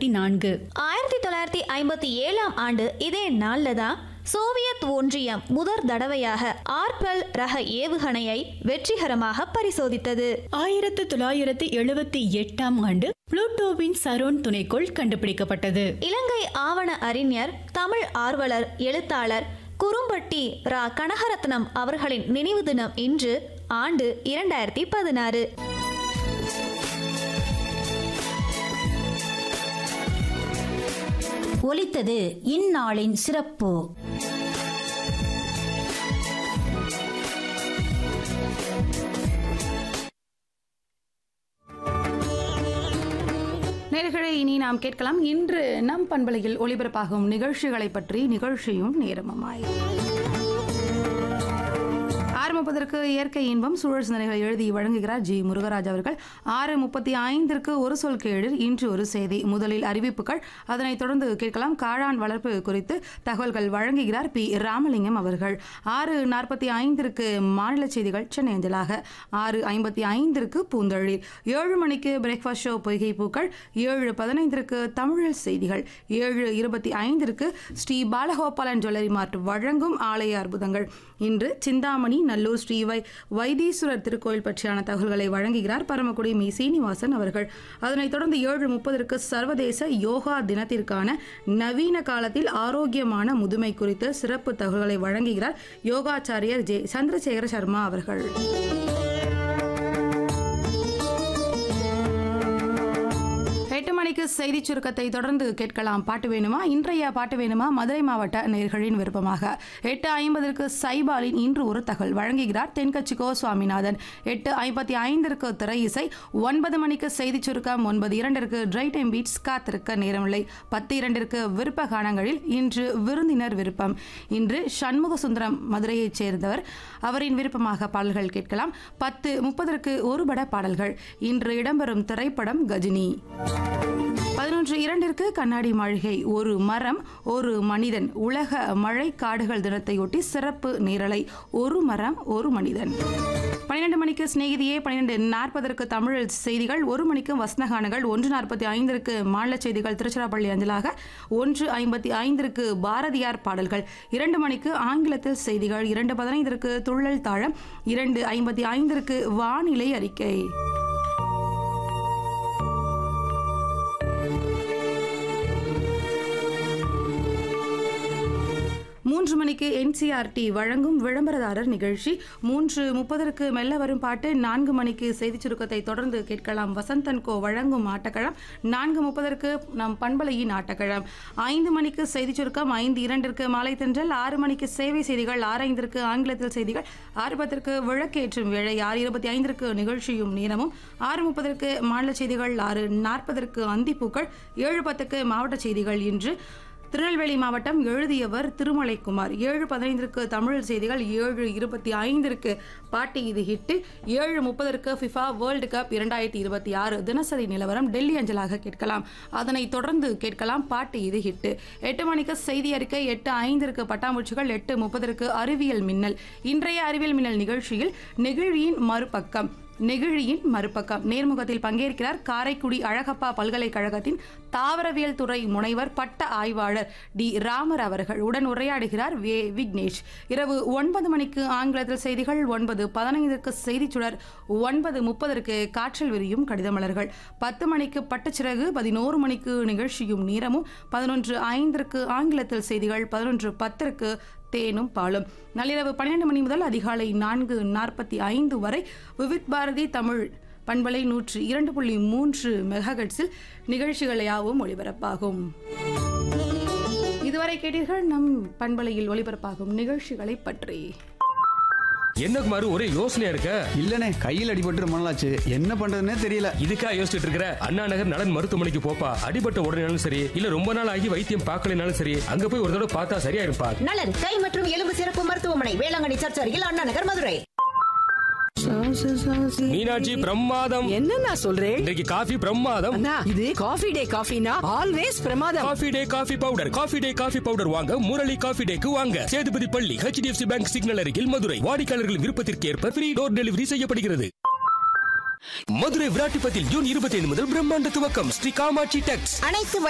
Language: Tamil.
இருபத்தி நான்கு ஆயிரத்தி தொள்ளாயிரத்தி ஐம்பத்தி ஏழாம் ஆண்டு இதே நாள்ல தான் சோவியத் ஒன்றியம் முதற் தடவையாக ஆர்பல் ரக ஏவுகணையை வெற்றிகரமாக பரிசோதித்தது ஆயிரத்து தொள்ளாயிரத்து எழுபத்தி எட்டாம் ஆண்டு புளூட்டோவின் சரோன் துணைக்கோள் கண்டுபிடிக்கப்பட்டது இலங்கை ஆவண அறிஞர் தமிழ் ஆர்வலர் எழுத்தாளர் குறும்பட்டி ரா கனகரத்னம் அவர்களின் நினைவு தினம் இன்று ஆண்டு இரண்டாயிரத்தி பதினாறு ஒலித்தது இந்நாளின் சிறப்பு நேர்களை இனி நாம் கேட்கலாம் இன்று நம் பண்பலையில் ஒளிபரப்பாகும் நிகழ்ச்சிகளை பற்றி நிகழ்ச்சியும் நேரமுமாய் ஆரம்பிப்பதற்கு இயற்கை இன்பம் சூழல் சிந்தனைகளை எழுதி வழங்குகிறார் ஜி முருகராஜ் அவர்கள் ஆறு முப்பத்தி ஐந்திற்கு ஒரு சொல் கேளிர் இன்று ஒரு செய்தி முதலில் அறிவிப்புகள் அதனைத் தொடர்ந்து கேட்கலாம் காளான் வளர்ப்பு குறித்து தகவல்கள் வழங்குகிறார் பி ராமலிங்கம் அவர்கள் ஆறு நாற்பத்தி ஐந்திற்கு மாநில செய்திகள் சென்னை அஞ்சலாக ஆறு ஐம்பத்தி ஐந்திற்கு பூந்தொழில் ஏழு மணிக்கு பிரேக்ஃபாஸ்ட் ஷோ பொய்கை பூக்கள் ஏழு பதினைந்திற்கு தமிழில் செய்திகள் ஏழு இருபத்தி ஐந்திற்கு ஸ்ரீ பாலகோபாலன் ஜுவல்லரி மார்ட் வழங்கும் ஆலய அற்புதங்கள் இன்று சிந்தாமணி நல்லூர் ஸ்ரீ வை வைத்தீஸ்வரர் திருக்கோயில் பற்றியான தகவல்களை வழங்குகிறார் பரமக்குடி மீ சீனிவாசன் அவர்கள் அதனைத் தொடர்ந்து ஏழு முப்பதற்கு சர்வதேச யோகா தினத்திற்கான நவீன காலத்தில் ஆரோக்கியமான முதுமை குறித்து சிறப்பு தகவல்களை வழங்குகிறார் யோகாச்சாரியர் ஜே சந்திரசேகர சர்மா அவர்கள் எட்டு மணிக்கு செய்தி சுருக்கத்தை தொடர்ந்து கேட்கலாம் பாட்டு வேணுமா இன்றைய பாட்டு வேணுமா மதுரை மாவட்ட நேர்களின் விருப்பமாக எட்டு ஐம்பதற்கு சைபாலின் இன்று ஒரு தகவல் வழங்குகிறார் தென்கட்சி கோ சுவாமிநாதன் எட்டு ஐம்பத்தி ஐந்திற்கு திரை இசை ஒன்பது மணிக்கு செய்தி சுருக்கம் ஒன்பது இரண்டிற்கு ட்ரை டைம் பீட்ஸ் காத்திருக்க நேரமில்லை பத்து இரண்டிற்கு விருப்ப கானங்களில் இன்று விருந்தினர் விருப்பம் இன்று சண்முக சுந்தரம் மதுரையைச் சேர்ந்தவர் அவரின் விருப்பமாக பாடல்கள் கேட்கலாம் பத்து முப்பதற்கு ஒருபட பாடல்கள் இன்று இடம்பெறும் திரைப்படம் கஜினி பதினொன்று இரண்டிற்கு கண்ணாடி மாளிகை ஒரு மரம் ஒரு மனிதன் உலக மழை காடுகள் தினத்தையொட்டி சிறப்பு நேரலை ஒரு மரம் ஒரு மனிதன் பன்னிரண்டு மணிக்கு சிநேகிதியே பன்னிரண்டு நாற்பதற்கு தமிழ் செய்திகள் ஒரு மணிக்கு வசனகானங்கள் ஒன்று நாற்பத்தி ஐந்திற்கு மாநில செய்திகள் திருச்சிராப்பள்ளி அஞ்சலாக ஒன்று ஐம்பத்தி ஐந்திற்கு பாரதியார் பாடல்கள் இரண்டு மணிக்கு ஆங்கிலத்தில் செய்திகள் இரண்டு பதினைந்திற்கு துள்ளல் தாழம் இரண்டு ஐம்பத்தி ஐந்திற்கு வானிலை அறிக்கை மூன்று மணிக்கு என்சிஆர்டி வழங்கும் விளம்பரதாரர் நிகழ்ச்சி மூன்று முப்பதற்கு மெல்ல வரும் பாட்டு நான்கு மணிக்கு செய்திச் சுருக்கத்தை தொடர்ந்து கேட்கலாம் வசந்தன் கோ வழங்கும் ஆட்டக்களம் நான்கு முப்பதற்கு நம் பண்பலையின் ஆட்டக்களம் ஐந்து மணிக்கு செய்திச் சுருக்கம் ஐந்து இரண்டிற்கு மாலை தென்றல் ஆறு மணிக்கு சேவை செய்திகள் ஆறு ஐந்திற்கு ஆங்கிலத்தில் செய்திகள் ஆறு பத்திற்கு விளக்கேற்றும் வேளை ஆறு இருபத்தி ஐந்திற்கு நிகழ்ச்சியும் நேரமும் ஆறு முப்பதற்கு மாநில செய்திகள் ஆறு நாற்பதற்கு அந்திப்பூக்கள் ஏழு பத்துக்கு மாவட்ட செய்திகள் இன்று திருநெல்வேலி மாவட்டம் எழுதியவர் திருமலைக்குமார் ஏழு பதினைந்திற்கு தமிழ் செய்திகள் ஏழு இருபத்தி ஐந்திற்கு பாட்டி இது ஹிட்டு ஏழு முப்பதற்கு ஃபிஃபா வேர்ல்டு கப் இரண்டாயிரத்தி இருபத்தி ஆறு தினசரி நிலவரம் டெல்லி அஞ்சலாக கேட்கலாம் அதனைத் தொடர்ந்து கேட்கலாம் பாட்டி இது ஹிட்டு எட்டு மணிக்கு செய்தி அறிக்கை எட்டு ஐந்திற்கு பட்டாம்பூச்சிகள் எட்டு முப்பதற்கு அறிவியல் மின்னல் இன்றைய அறிவியல் மின்னல் நிகழ்ச்சியில் நெகிழியின் மறுபக்கம் நெகிழியின் மறுபக்கம் நேர்முகத்தில் பங்கேற்கிறார் காரைக்குடி அழகப்பா பல்கலைக்கழகத்தின் தாவரவியல் துறை முனைவர் பட்ட ஆய்வாளர் டி ராமர் அவர்கள் உடன் உரையாடுகிறார் வே விக்னேஷ் இரவு ஒன்பது மணிக்கு ஆங்கிலத்தில் செய்திகள் ஒன்பது பதினைந்துக்கு செய்திச் சுடர் ஒன்பது முப்பதற்கு காற்றில் விரியும் கடிதமலர்கள் பத்து மணிக்கு பட்டுச்சிறகு பதினோரு மணிக்கு நிகழ்ச்சியும் நேரமும் பதினொன்று ஐந்திற்கு ஆங்கிலத்தில் செய்திகள் பதினொன்று பத்திற்கு தேனும் பாலும் நள்ளிரவு பன்னிரண்டு மணி முதல் அதிகாலை நான்கு நாற்பத்தி ஐந்து வரை விவித் பாரதி தமிழ் பண்பலை நூற்று இரண்டு புள்ளி மூன்று மெகாஹெட்ஸில் நிகழ்ச்சிகள் யாவும் ஒளிபரப்பாகும் இதுவரை கேட்டீர்கள் நம் பண்பலையில் ஒளிபரப்பாகும் நிகழ்ச்சிகளை பற்றி என்ன குமாரு ஒரே யோசனையா இருக்க இல்லனே கையில் அடிபட்டு ரொம்ப நாளாச்சு என்ன பண்றதுன்னே தெரியல இதுக்கா யோசிச்சுட்டு இருக்கிற அண்ணா நகர் நலன் மருத்துவமனைக்கு போப்பா அடிபட்ட உடனேனாலும் சரி இல்ல ரொம்ப நாள் ஆகி வைத்தியம் பார்க்கலனாலும் சரி அங்க போய் ஒரு தடவை பார்த்தா சரியா இருப்பா நலன் கை மற்றும் எலும்பு சிறப்பு மருத்துவமனை வேளாங்கண்ணி சர்ச் அருகில் அண்ணா நகர் மதுரை மீனாட்சி பிரமாதம் என்ன நான் சொல்றேன் இன்றைக்கு காஃபி பிரமாதம் அண்ணா இது காஃபி டே காஃபினா ஆல்வேஸ் பிரமாதம் Coffee Day coffee powder Coffee Day coffee powder வாங்க முரளி காஃபி டேக்கு வாங்க சேதுபதி பள்ளி ஹெச்டிஎஃப்சி பேங்க் சிக்னல் அருகில் மதுரை வாடிக்கையாளர்களின் விருப்பத்திற்கு ஏற்ப ஃப்ரீ டோர் டெலிவரி செய்யப்படுகிறது மதுரை விராட்டிப்பத்தில் ஜூன் இருபத்தி ஐந்து முதல் பிரம்மாண்ட துவக்கம் ஸ்ரீ காமாட்சி டெக்ஸ் அனைத்து